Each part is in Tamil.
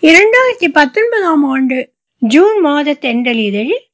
இரண்டாயிரத்தி பத்தொன்பதாம் ஆண்டு ஜூன் மாத தென்றல் இதழில்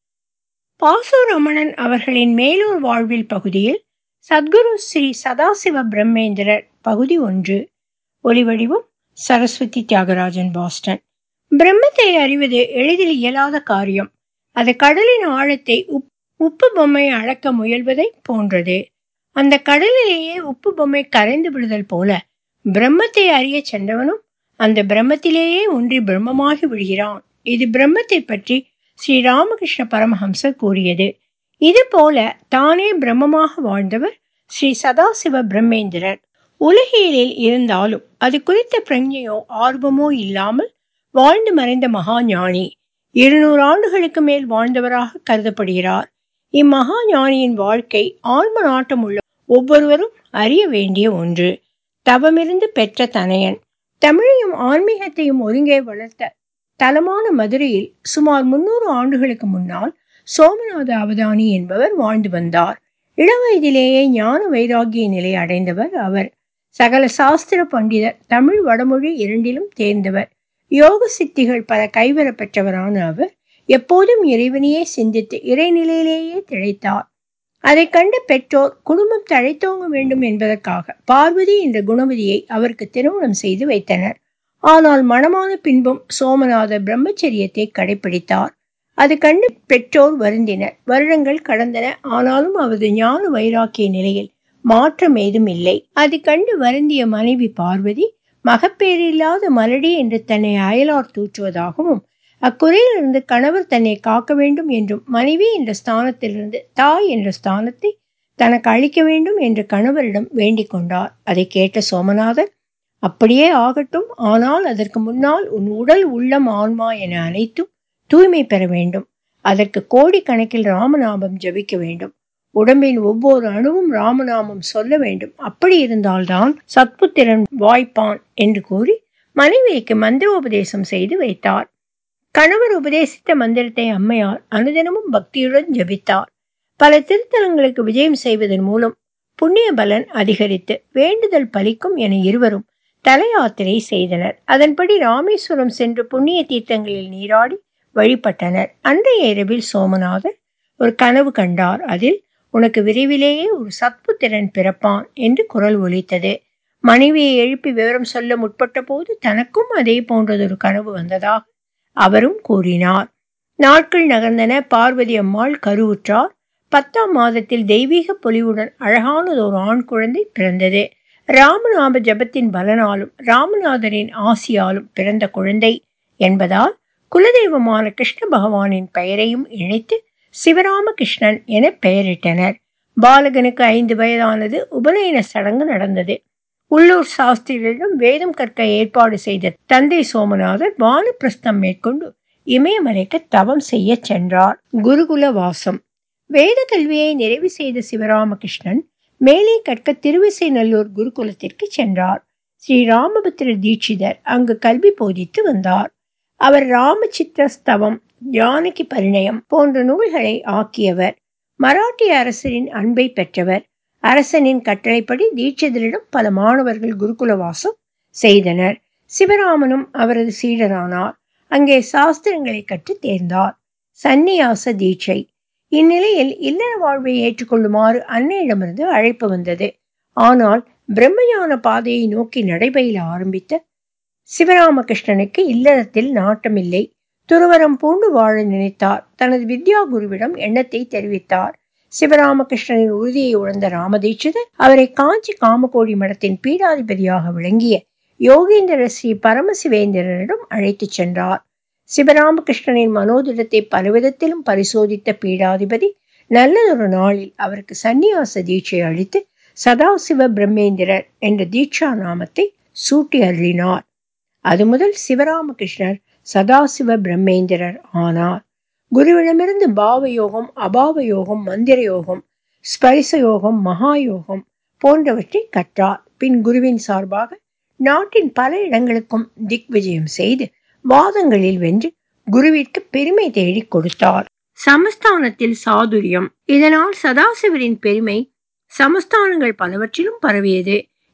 பாசு ரமணன் அவர்களின் மேலூர் வாழ்வில் பகுதியில் சத்குரு ஸ்ரீ சதாசிவ பிரம்மேந்திரர் பகுதி ஒன்று ஒலிவடிவம் சரஸ்வதி தியாகராஜன் பாஸ்டன் பிரம்மத்தை அறிவது எளிதில் இயலாத காரியம் அது கடலின் ஆழத்தை உப் உப்பு பொம்மை அளக்க முயல்வதை போன்றது அந்த கடலிலேயே உப்பு பொம்மை கரைந்து விடுதல் போல பிரம்மத்தை அறிய சென்றவனும் அந்த பிரம்மத்திலேயே ஒன்றி பிரம்மமாகி விடுகிறான் இது பிரம்மத்தை பற்றி ஸ்ரீ ராமகிருஷ்ண பரமஹம்சர் கூறியது இது போல தானே பிரம்மமாக வாழ்ந்தவர் ஸ்ரீ சதாசிவ பிரம்மேந்திரர் உலகியலில் இருந்தாலும் அது குறித்த பிரஞையோ ஆர்வமோ இல்லாமல் வாழ்ந்து மறைந்த மகா ஞானி இருநூறு ஆண்டுகளுக்கு மேல் வாழ்ந்தவராக கருதப்படுகிறார் இம்மகா ஞானியின் வாழ்க்கை ஆன்ம நாட்டம் உள்ள ஒவ்வொருவரும் அறிய வேண்டிய ஒன்று தவமிருந்து பெற்ற தனையன் தமிழையும் ஆன்மீகத்தையும் ஒருங்கே வளர்த்த தலமான மதுரையில் சுமார் முன்னூறு ஆண்டுகளுக்கு முன்னால் சோமநாத அவதானி என்பவர் வாழ்ந்து வந்தார் இளவயதிலேயே ஞான வைராகிய நிலை அடைந்தவர் அவர் சகல சாஸ்திர பண்டிதர் தமிழ் வடமொழி இரண்டிலும் தேர்ந்தவர் யோக சித்திகள் பல கைவர பெற்றவரான அவர் எப்போதும் இறைவனையே சிந்தித்து இறைநிலையிலேயே திளைத்தார் அதை கண்ட பெற்றோர் குடும்பம் தழைத்தோங்க வேண்டும் என்பதற்காக பார்வதி என்ற குணவதியை அவருக்கு திருமணம் செய்து வைத்தனர் ஆனால் மனமான பின்பும் சோமநாத பிரம்மச்சரியத்தை கடைபிடித்தார் அது கண்டு பெற்றோர் வருந்தினர் வருடங்கள் கடந்தன ஆனாலும் அவரது ஞான வைராக்கிய நிலையில் மாற்றம் ஏதும் இல்லை அது கண்டு வருந்திய மனைவி பார்வதி மகப்பேறில்லாத மலடி என்று தன்னை அயலார் தூற்றுவதாகவும் அக்குறையிலிருந்து கணவர் தன்னை காக்க வேண்டும் என்றும் மனைவி என்ற ஸ்தானத்திலிருந்து தாய் என்ற ஸ்தானத்தை தனக்கு அளிக்க வேண்டும் என்று கணவரிடம் வேண்டிக் கொண்டார் அதை கேட்ட சோமநாதர் அப்படியே ஆகட்டும் ஆனால் அதற்கு முன்னால் உன் உடல் உள்ளம் ஆன்மா என அனைத்தும் தூய்மை பெற வேண்டும் அதற்கு கோடிக்கணக்கில் ராமநாமம் ஜபிக்க வேண்டும் உடம்பின் ஒவ்வொரு அணுவும் ராமநாமம் சொல்ல வேண்டும் அப்படி இருந்தால்தான் சத்புத்திரன் வாய்ப்பான் என்று கூறி மனைவிக்கு மந்திரோபதேசம் செய்து வைத்தார் கணவர் உபதேசித்த மந்திரத்தை அம்மையார் அனுதினமும் பக்தியுடன் ஜபித்தார் பல திருத்தலங்களுக்கு விஜயம் செய்வதன் மூலம் புண்ணிய பலன் அதிகரித்து வேண்டுதல் பலிக்கும் என இருவரும் தல யாத்திரை செய்தனர் அதன்படி ராமேஸ்வரம் சென்று புண்ணிய தீர்த்தங்களில் நீராடி வழிபட்டனர் அன்றைய இரவில் சோமநாதர் ஒரு கனவு கண்டார் அதில் உனக்கு விரைவிலேயே ஒரு சத்புத்திரன் பிறப்பான் என்று குரல் ஒலித்தது மனைவியை எழுப்பி விவரம் சொல்ல முற்பட்ட போது தனக்கும் அதே போன்றதொரு கனவு வந்ததாக அவரும் கூறினார் நாட்கள் நகர்ந்தன பார்வதி அம்மாள் கருவுற்றார் பத்தாம் மாதத்தில் தெய்வீக பொலிவுடன் அழகானதொரு ஆண் குழந்தை பிறந்தது ராமநாம ஜபத்தின் பலனாலும் ராமநாதரின் ஆசியாலும் பிறந்த குழந்தை என்பதால் குலதெய்வமான கிருஷ்ண பகவானின் பெயரையும் இணைத்து சிவராமகிருஷ்ணன் என பெயரிட்டனர் பாலகனுக்கு ஐந்து வயதானது உபநயன சடங்கு நடந்தது உள்ளூர் சாஸ்திரிகளிடம் வேதம் கற்க ஏற்பாடு செய்த தந்தை சோமநாதர் வானப்பிரஸ்தம் மேற்கொண்டு இமயமலைக்கு தவம் செய்ய சென்றார் குருகுல வாசம் வேத கல்வியை நிறைவு செய்த சிவராமகிருஷ்ணன் மேலே கற்க திருவிசைநல்லூர் குருகுலத்திற்கு சென்றார் ஸ்ரீ ராமபத்திர தீட்சிதர் அங்கு கல்வி போதித்து வந்தார் அவர் ராமசித்திரஸ்தவம் ஜானகி பரிணயம் போன்ற நூல்களை ஆக்கியவர் மராட்டிய அரசரின் அன்பை பெற்றவர் அரசனின் கட்டளைப்படி தீட்சிதரிடம் பல மாணவர்கள் குருகுலவாசம் செய்தனர் சிவராமனும் அவரது சீடரானார் அங்கே சாஸ்திரங்களை கற்று தேர்ந்தார் சந்நியாச தீட்சை இந்நிலையில் இல்லற வாழ்வை ஏற்றுக்கொள்ளுமாறு அன்னையிடமிருந்து அழைப்பு வந்தது ஆனால் பிரம்மஞான பாதையை நோக்கி நடைபயில ஆரம்பித்த சிவராமகிருஷ்ணனுக்கு இல்லறத்தில் நாட்டமில்லை துருவரம் பூண்டு வாழ நினைத்தார் தனது வித்யா குருவிடம் எண்ணத்தை தெரிவித்தார் சிவராமகிருஷ்ணனின் உறுதியை உணர்ந்த ராமதீட்சிதர் அவரை காஞ்சி காமகோடி மடத்தின் பீடாதிபதியாக விளங்கிய யோகேந்திர ஸ்ரீ பரமசிவேந்திரனிடம் அழைத்து சென்றார் சிவராமகிருஷ்ணனின் மனோதிடத்தை பலவிதத்திலும் பரிசோதித்த பீடாதிபதி நல்லதொரு நாளில் அவருக்கு சந்நியாச தீட்சை அளித்து சதாசிவ பிரம்மேந்திரர் என்ற தீட்சா நாமத்தை சூட்டி அருளினார் அது முதல் சிவராமகிருஷ்ணர் சதாசிவ பிரம்மேந்திரர் ஆனார் குருவிடமிருந்து பாவ யோகம் அபாவ யோகம் மந்திர யோகம் ஸ்பரிச யோகம் மகா யோகம் போன்றவற்றை கற்றார் பின் குருவின் சார்பாக நாட்டின் பல இடங்களுக்கும் திக் விஜயம் செய்து வாதங்களில் வென்று குருவிற்கு பெருமை தேடி கொடுத்தார் சமஸ்தானத்தில் சாதுரியம் இதனால் சதாசிவரின் பெருமை சமஸ்தானங்கள் பலவற்றிலும் பரவியது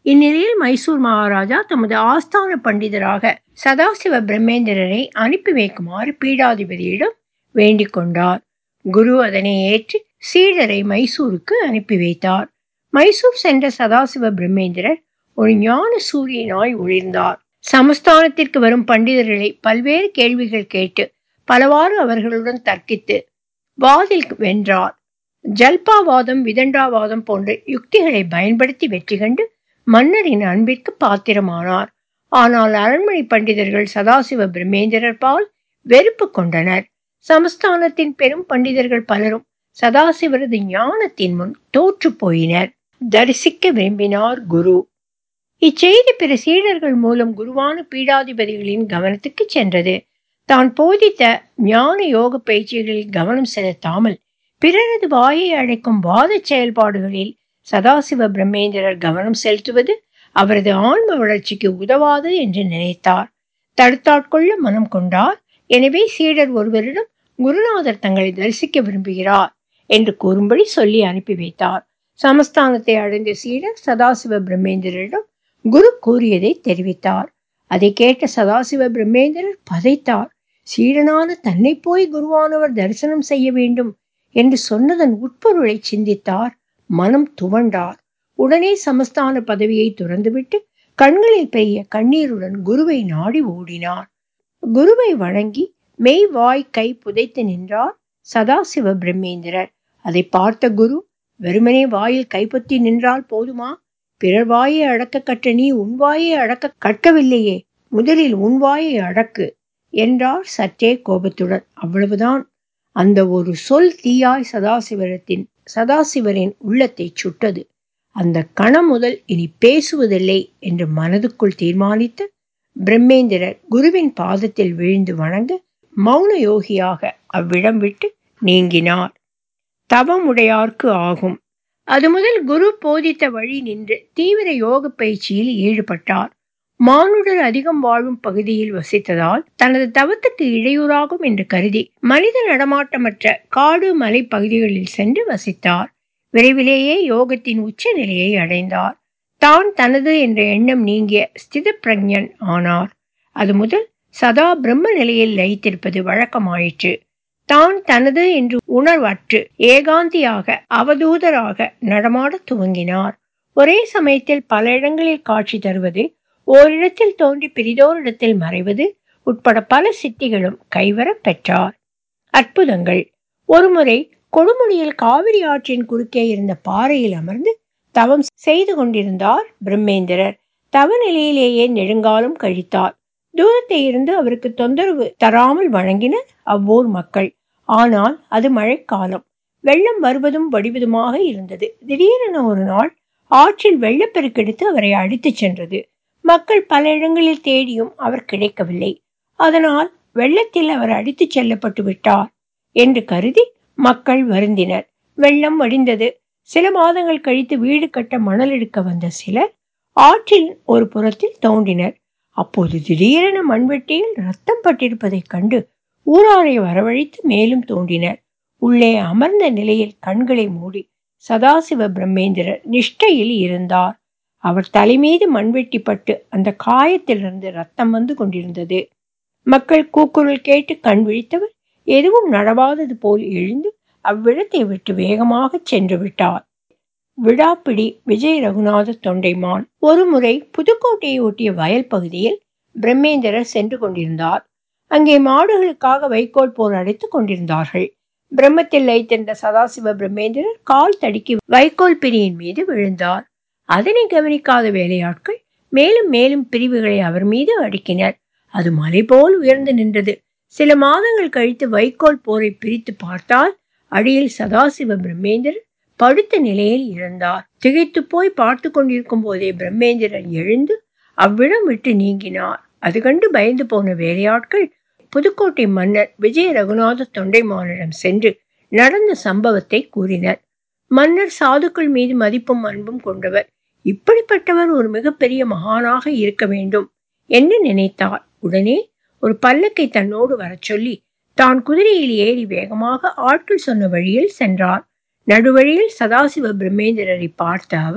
இந்நிலையில் மைசூர் மகாராஜா தமது ஆஸ்தான பண்டிதராக சதாசிவ பிரம்மேந்திரரை அனுப்பி வைக்குமாறு பீடாதிபதியிடம் வேண்டிக் கொண்டார் குரு அதனை ஏற்று சீடரை மைசூருக்கு அனுப்பி வைத்தார் மைசூர் சென்ற சதாசிவ பிரம்மேந்திரர் ஒரு ஞான சூரியனாய் ஒளிர்ந்தார் சமஸ்தானத்திற்கு வரும் பண்டிதர்களை பல்வேறு கேள்விகள் கேட்டு பலவாறு அவர்களுடன் தர்க்கித்து வாதில் வென்றார் ஜல்பாவாதம் விதண்டாவாதம் போன்ற யுக்திகளை பயன்படுத்தி வெற்றி கண்டு மன்னரின் அன்பிற்கு பாத்திரமானார் ஆனால் அரண்மனை பண்டிதர்கள் சதாசிவ பிரம்மேந்திரர் பால் வெறுப்பு கொண்டனர் சமஸ்தானத்தின் பெரும் பண்டிதர்கள் பலரும் சதாசிவரது ஞானத்தின் முன் தோற்று போயினர் தரிசிக்க விரும்பினார் குரு இச்செய்தி பிற சீடர்கள் மூலம் குருவான பீடாதிபதிகளின் கவனத்துக்கு சென்றது தான் போதித்த ஞான யோக பயிற்சிகளில் கவனம் செலுத்தாமல் பிறரது வாயை அழைக்கும் வாத செயல்பாடுகளில் சதாசிவ பிரம்மேந்திரர் கவனம் செலுத்துவது அவரது ஆன்ம வளர்ச்சிக்கு உதவாது என்று நினைத்தார் தடுத்தாட்கொள்ள மனம் கொண்டார் எனவே சீடர் ஒருவரிடம் குருநாதர் தங்களை தரிசிக்க விரும்புகிறார் என்று கூறும்படி சொல்லி அனுப்பி வைத்தார் சமஸ்தானத்தை அடைந்த சீடர் சதாசிவ பிரம்மேந்திரரிடம் குரு கூறியதை தெரிவித்தார் அதை கேட்ட சதாசிவ பிரம்மேந்திரர் பதைத்தார் சீடனான தன்னை போய் குருவானவர் தரிசனம் செய்ய வேண்டும் என்று சொன்னதன் உட்பொருளை சிந்தித்தார் மனம் துவண்டார் உடனே சமஸ்தான பதவியை துறந்துவிட்டு கண்களில் பெரிய கண்ணீருடன் குருவை நாடி ஓடினார் குருவை வணங்கி மெய் வாய் கை புதைத்து நின்றார் சதாசிவ பிரம்மேந்திரர் அதை பார்த்த குரு வெறுமனே வாயில் கைப்பற்றி நின்றால் போதுமா பிறர் வாயை அடக்க கற்ற நீ உன் வாயை அடக்க கற்கவில்லையே முதலில் உன் வாயை அடக்கு என்றார் சற்றே கோபத்துடன் அவ்வளவுதான் அந்த ஒரு சொல் தீயாய் சதாசிவரத்தின் சதாசிவரின் உள்ளத்தை சுட்டது அந்த கணம் முதல் இனி பேசுவதில்லை என்று மனதுக்குள் தீர்மானித்து பிரம்மேந்திரர் குருவின் பாதத்தில் விழுந்து வணங்க மௌன யோகியாக அவ்விடம் விட்டு நீங்கினார் தவமுடையார்க்கு ஆகும் அது முதல் குரு போதித்த வழி நின்று தீவிர யோக பயிற்சியில் ஈடுபட்டார் மானுடர் அதிகம் வாழும் பகுதியில் வசித்ததால் தனது தவத்துக்கு இடையூறாகும் என்று கருதி மனித நடமாட்டமற்ற காடு மலை பகுதிகளில் சென்று வசித்தார் விரைவிலேயே யோகத்தின் உச்ச நிலையை அடைந்தார் தான் தனது என்ற எண்ணம் நீங்கிய ஸ்தித பிரஞன் ஆனார் அது முதல் சதா பிரம்ம நிலையில் லயித்திருப்பது வழக்கமாயிற்று தான் தனது என்று உணர்வற்று ஏகாந்தியாக அவதூதராக நடமாடத் துவங்கினார் ஒரே சமயத்தில் பல இடங்களில் காட்சி தருவது ஓரிடத்தில் தோன்றி பிரிதோரிடத்தில் மறைவது உட்பட பல சித்திகளும் கைவர பெற்றார் அற்புதங்கள் ஒருமுறை கொடுமுடியில் காவிரி ஆற்றின் குறுக்கே இருந்த பாறையில் அமர்ந்து தவம் செய்து கொண்டிருந்தார் பிரம்மேந்திரர் தவ நிலையிலேயே நெடுங்காலம் கழித்தார் தூரத்தை இருந்து அவருக்கு தொந்தரவு தராமல் வழங்கினர் அவ்வூர் மக்கள் ஆனால் அது மழைக்காலம் வெள்ளம் வருவதும் வடிவதுமாக இருந்தது திடீரென ஒரு நாள் ஆற்றில் வெள்ளப்பெருக்கெடுத்து அவரை அடித்துச் சென்றது மக்கள் பல இடங்களில் தேடியும் அவர் கிடைக்கவில்லை அதனால் வெள்ளத்தில் அவர் அடித்துச் செல்லப்பட்டு விட்டார் என்று கருதி மக்கள் வருந்தினர் வெள்ளம் வடிந்தது சில மாதங்கள் கழித்து வீடு கட்ட மணல் எடுக்க வந்த சிலர் ஆற்றில் ஒரு புறத்தில் தோண்டினர் அப்போது திடீரென மண்வெட்டியில் ரத்தம் பட்டிருப்பதைக் கண்டு ஊராரை வரவழைத்து மேலும் தோண்டினர் உள்ளே அமர்ந்த நிலையில் கண்களை மூடி சதாசிவ பிரம்மேந்திரர் நிஷ்டையில் இருந்தார் அவர் தலைமீது மண்வெட்டிப்பட்டு அந்த காயத்திலிருந்து ரத்தம் வந்து கொண்டிருந்தது மக்கள் கூக்குரல் கேட்டு கண் விழித்தவர் எதுவும் நடவாதது போல் எழுந்து அவ்விடத்தை விட்டு வேகமாக சென்று விட்டார் விடாப்பிடி விஜய் ரகுநாத தொண்டைமான் ஒருமுறை புதுக்கோட்டையை ஒட்டிய வயல் பகுதியில் பிரம்மேந்திரர் சென்று கொண்டிருந்தார் அங்கே மாடுகளுக்காக வைக்கோல் போர் அடைத்துக் கொண்டிருந்தார்கள் பிரம்மத்தில் லைத்திருந்த சதாசிவ பிரம்மேந்திரர் கால் தடுக்கி வைக்கோல் பிரியின் மீது விழுந்தார் அதனை கவனிக்காத வேலையாட்கள் மேலும் மேலும் பிரிவுகளை அவர் மீது அடுக்கினர் அது மலை போல் உயர்ந்து நின்றது சில மாதங்கள் கழித்து வைக்கோல் போரை பிரித்து பார்த்தால் அடியில் சதாசிவ பிரம்மேந்திரர் படுத்த நிலையில் இருந்தார் திகைத்து போய் பார்த்து கொண்டிருக்கும் போதே பிரம்மேந்திரர் எழுந்து அவ்விடம் விட்டு நீங்கினார் அது கண்டு பயந்து போன வேலையாட்கள் புதுக்கோட்டை மன்னர் விஜய ரகுநாத தொண்டைமானிடம் சென்று நடந்த சம்பவத்தை கூறினர் மன்னர் சாதுக்கள் மீது மதிப்பும் அன்பும் கொண்டவர் இப்படிப்பட்டவர் ஒரு மிகப்பெரிய மகானாக இருக்க வேண்டும் என்று நினைத்தார் உடனே ஒரு பல்லக்கை தன்னோடு வரச் சொல்லி தான் குதிரையில் ஏறி வேகமாக ஆட்கள் சொன்ன வழியில் சென்றார் நடுவழியில் சதாசிவ பிரம்மேந்திரரை பார்த்த அவர்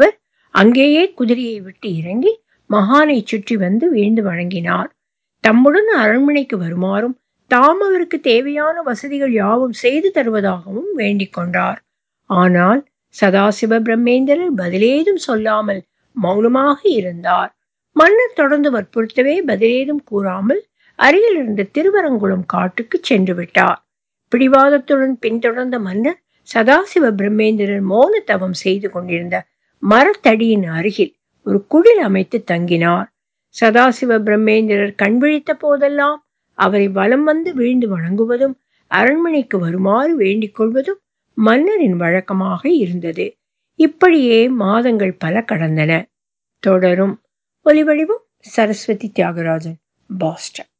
அங்கேயே குதிரையை விட்டு இறங்கி மகானை சுற்றி வந்து வீழ்ந்து வணங்கினார் தம்முடன் அரண்மனைக்கு வருமாறும் தாம் அவருக்கு தேவையான வசதிகள் யாவும் செய்து தருவதாகவும் வேண்டிக் கொண்டார் ஆனால் சதாசிவ பிரம்மேந்திரர் பதிலேதும் சொல்லாமல் மௌனமாக இருந்தார் மன்னர் தொடர்ந்து வற்புறுத்தவே பதிலேதும் கூறாமல் அருகில் இருந்த திருவரங்குளம் காட்டுக்கு சென்று விட்டார் பிடிவாதத்துடன் பின்தொடர்ந்த மன்னர் சதாசிவ பிரம்மேந்திரர் மௌன தவம் செய்து கொண்டிருந்த மரத்தடியின் அருகில் ஒரு குடில் அமைத்து தங்கினார் சதாசிவ பிரம்மேந்திரர் கண் விழித்த போதெல்லாம் அவரை வலம் வந்து வீழ்ந்து வணங்குவதும் அரண்மனைக்கு வருமாறு வேண்டிக் கொள்வதும் மன்னரின் வழக்கமாக இருந்தது இப்படியே மாதங்கள் பல கடந்தன தொடரும் ஒலிவடிவம் சரஸ்வதி தியாகராஜன் பாஸ்டன்